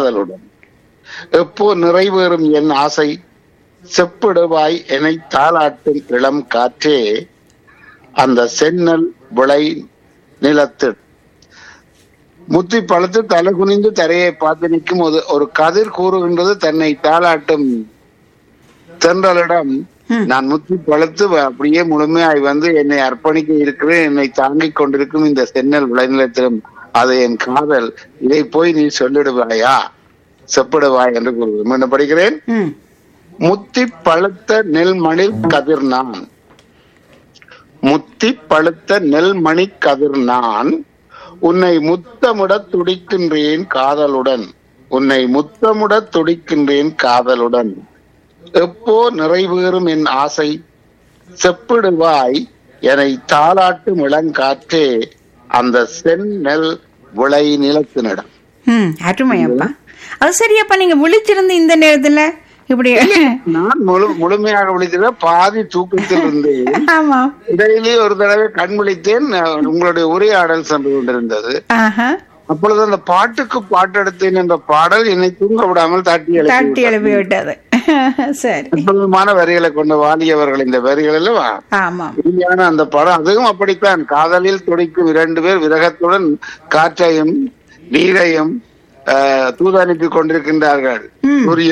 காதலுடன் எப்போ நிறைவேறும் என் ஆசை செப்பிடுவாய் என்னை தாளாட்டும் இளம் காற்றே அந்த சென்னல் விளை நிலத்து முத்தி பழுத்து தலை குனிந்து தரையை பார்த்து நிற்கும் ஒரு ஒரு கதிர் கூறுகின்றது தன்னை தாளாட்டும் தென்றலிடம் ம். நான் முத்தி பழுத்து வ- அப்படியே முழுமையாய் வந்து என்னை அர்ப்பணிக்க இருக்கிறேன் என்னை தாங்கிக் கொண்டிருக்கும் இந்த சென்னல் விளைநிலத்திலும் அது என் காதல் இதை போய் நீ சொல்லிடுவாயா செப்பிடுவாய் என்று கூறுவது மீண்டும் படிக்கிறேன் ம் முத்தி பழுத்த நெல்மணில் கதிர் நான் முத்தி பழுத்த நெல்மணி கதிர் நான் உன்னை முத்தமிட துடிக்கின்றேன் காதலுடன் உன்னை முத்தமிட துடிக்கின்றேன் காதலுடன் எப்போ நிறைவேறும் என் ஆசை செப்பிடுவாய் என்னை தாளாட்டும் இளங்காற்றே அந்த செந்நெல் விளை நிலத்தினிடம் ம் அருமையப்பா அது சரியப்பா நீங்க விழிச்சிருந்து இந்த நேரத்துல இப்படி நான் முழு முழுமையாக விழித்திருக்க பாதி தூக்கத்தில் இருந்தேன் ஆமா இடையிலே ஒரு தடவை கண் விழித்தேன் அஹ் உங்களுடைய உரையாடல் சென்று கொண்டிருந்தது ஆஹா அப்பொழுது அந்த பாட்டுக்கு பாட்டெடுத்தேன் என்ற பாடல் என்னை தூங்க விடாமல் தட்டி தட்டி எழுப்பி எழுப்பி விட்டது சரி அற்புதமான வரிகளை கொண்ட வாலியவர்கள் இந்த வரிகள் அல்லவா ஆமாம் இனிமையான அந்த படம் அதுவும் அப்படித்தான் காதலில் துடிக்கும் இரண்டு பேர் விரகத்துடன் காற்றையும் நீரையும் ஆஹ், தூதனுப்பி கொண்டிருக்கின்றார்கள் ம். சூரிய